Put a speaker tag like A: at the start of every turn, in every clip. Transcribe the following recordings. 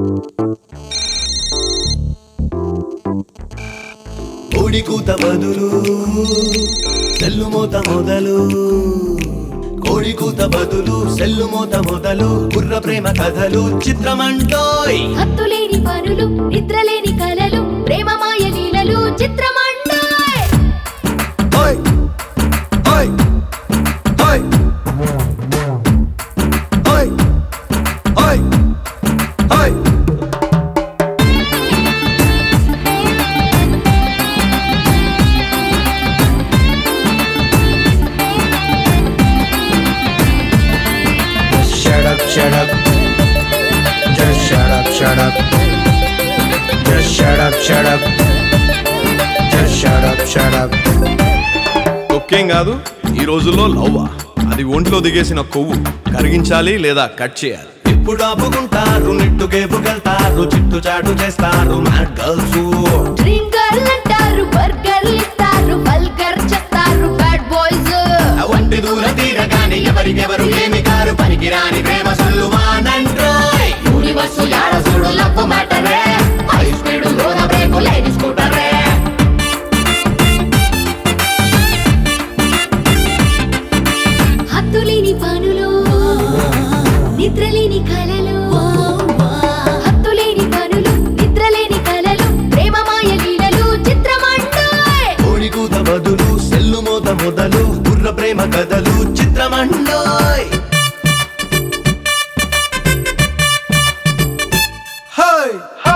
A: కోడి కూత బదులు సెల్లు మోత మొదలు కోడి కూత బదులు సెల్లు మోత మొదలు బుర్ర ప్రేమ కథలు చిత్రమంటోయ్
B: హత్తులేని పనులు నిద్రలేని కలలు ప్రేమ మాయ లీలలు చిత్రమంటాయ్
A: ఓయ్ ఓయ్ ఓయ్ ఓయ్ ఓయ్ ఓయ్
C: Shut up, shut up. Just shut up, shut up. Just shut up, shut up. Just shut up, shut up.
D: ఒక్కేం కాదు ఈ రోజుల్లో లవ్వా అది ఒంట్లో దిగేసిన కొవ్వు కరిగించాలి లేదా కట్ చేయాలి
A: ఇప్పుడు ఆపుకుంటారు నిట్టుకేపుకెళ్తారు చిట్టు చాటు చేస్తారు మ్యాడ్ గర్ల్స్
B: డ్రీమ్ గర్ల్ అంటారు బర్గర్లు ఇస్తారు బల్గర్ చేస్తారు బ్యాడ్ బాయ్స్
A: వంటి దూర తీరగాని ఎవరికెవరు ఏమి కారు పనికిరాని ప్రేమ సల్లుమానంట్రోయ్
B: యూనివర్స్ యాడ చూడు లవ్ మ్యాటరే హై స్పీడ్ లోన బ్రేక్ లేని స్కూటరే హత్తులేని పనులు నిద్రలేని కలలు హత్తులేని పనులు నిద్రలేని కలలు ప్రేమ మాయ లీలలు చిత్రమంటాయ్
A: కోడి కూత బదులు సెల్లు మోత మొదలు బుర్ర ప్రేమ కథలు చిత్రమండోయ్ హై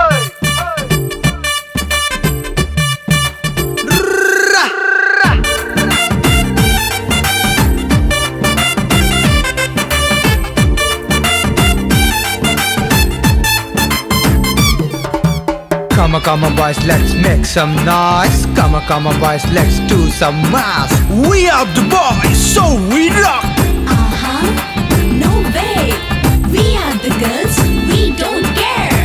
C: Come on, come on, boys, let's make some noise. Come on, come on, boys, let's do some math. We are the boys, so we rock.
E: Uh-huh. No way. We are the girls. We don't care.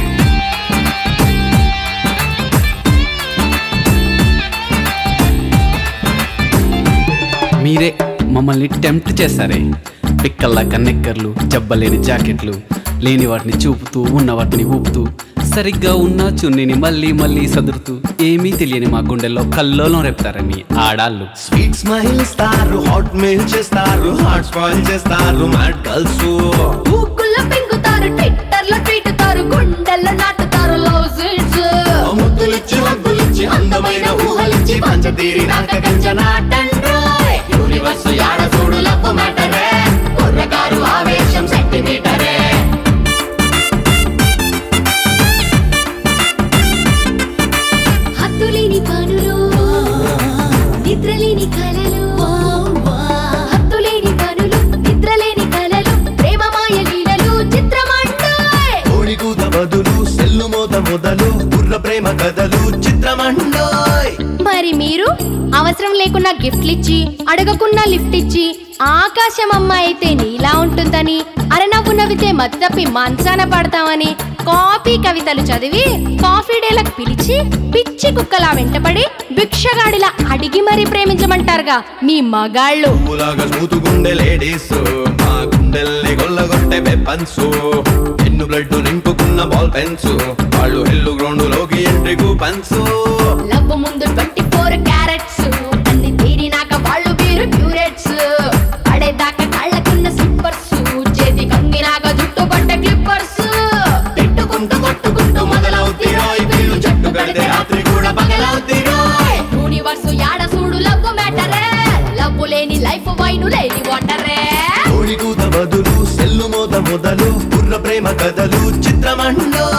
F: మీరే మమ్మల్ని tempt చేశారే పిక్కల్లా కన్నెక్కర్లు జబ్బలేని జాకెట్లు లేని వాటిని చూపుతూ ఉన్న వాటిని ఊపుతూ సరిగ్గా ఉన్న చున్నీని మళ్ళీ మళ్ళీ సదురుతూ ఏమీ తెలియని మా గుండెల్లో కల్లోలం రేపుతారని ఆడాళ్ళు
A: స్వీట్ స్మైల్ ఇస్తారు హాట్ మెయిల్ చేస్తారు హాట్ స్పాయిల్ చేస్తారు మ్యాడ్ గర్ల్స్
B: గూగుల్లో పెంగుతారు ట్విట్టర్ లో ట్వీటుతారు గుండెల్లో నాటుతారు లవ్ సీడ్స్
A: ముద్దులిచ్చి హద్దులిచ్చి అందమైన ఊహలిచ్చి పంచతీరి నాక కంచనాటండ్రోయ్ యూనివర్స్ యాడ చూడు లవ్ మ్యాటరే కుర్రకారు ఆవేశం సెంటీమీటరే
B: హత్తులేని పనులు నిద్రలేని కలలు హత్తులేని పనులు నిద్రలేని కలలు ప్రేమ మాయ లీలలు చిత్రమంటాయ్
A: కోడి కూత బదులు సెల్లు మోత మొదలు బుర్ర ప్రేమ కథలు చిత్రమండోయ్
B: మరి మీరు అవసరం లేకున్నా గిఫ్ట్లు ఇచ్చి అడగకున్నా లిఫ్ట్ ఇచ్చి ఆకాశం అమ్మాయి అయితే నీలా ఉంటుందని అరనవ్వు నవ్వితే మతి తప్పి మంచాన పడతామని కాపీ కవితలు చదివి కాఫీ డేలకు పిలిచి పిచ్చి కుక్కలా వెంటపడి భిక్షగాడిలా అడిగి మరీ ప్రేమించమంటారుగా మీ మగాళ్ళు
A: పువ్వులాగా స్మూతుగుండే లేడీస్ మా గుండెల్ని గొల్లగొట్టే వెపన్స్ ఎన్ను బ్లడ్ నింపుకున్న బాల్ పెన్స్ వాళ్ళు హెల్లు గ్రౌండ్ లోకి ఎంట్రీ కూపన్స్
B: లవ్ ముందు ట్వంటీ ఫోర్ క్యారెట్స్ అన్ని తీరినాక వాళ్ళు వీరు ప్యూరెట్స్ పడేదాకా కళ్ళకున్న స్లిప్పర్స్ చేతి కంగినాక జుట్టు పట్ట క్లిప్పర్స్
A: తిట్టుకుంటూ కొట్టుకుంటూ మొదలవుతీరోయ్ వీళ్ళు చెట్టు కడితే రాత్రి కూడా పగలవుతీరోయ్
B: యూనివర్స్ యాడ చూడు లవ్ మ్యాటరే లవ్ లేని లైఫ్ వైను లేని వాటరే
A: కోడి కూత బదులు సెల్లు మోత మొదలు బుర్ర ప్రేమ కథలు చిత్రమండో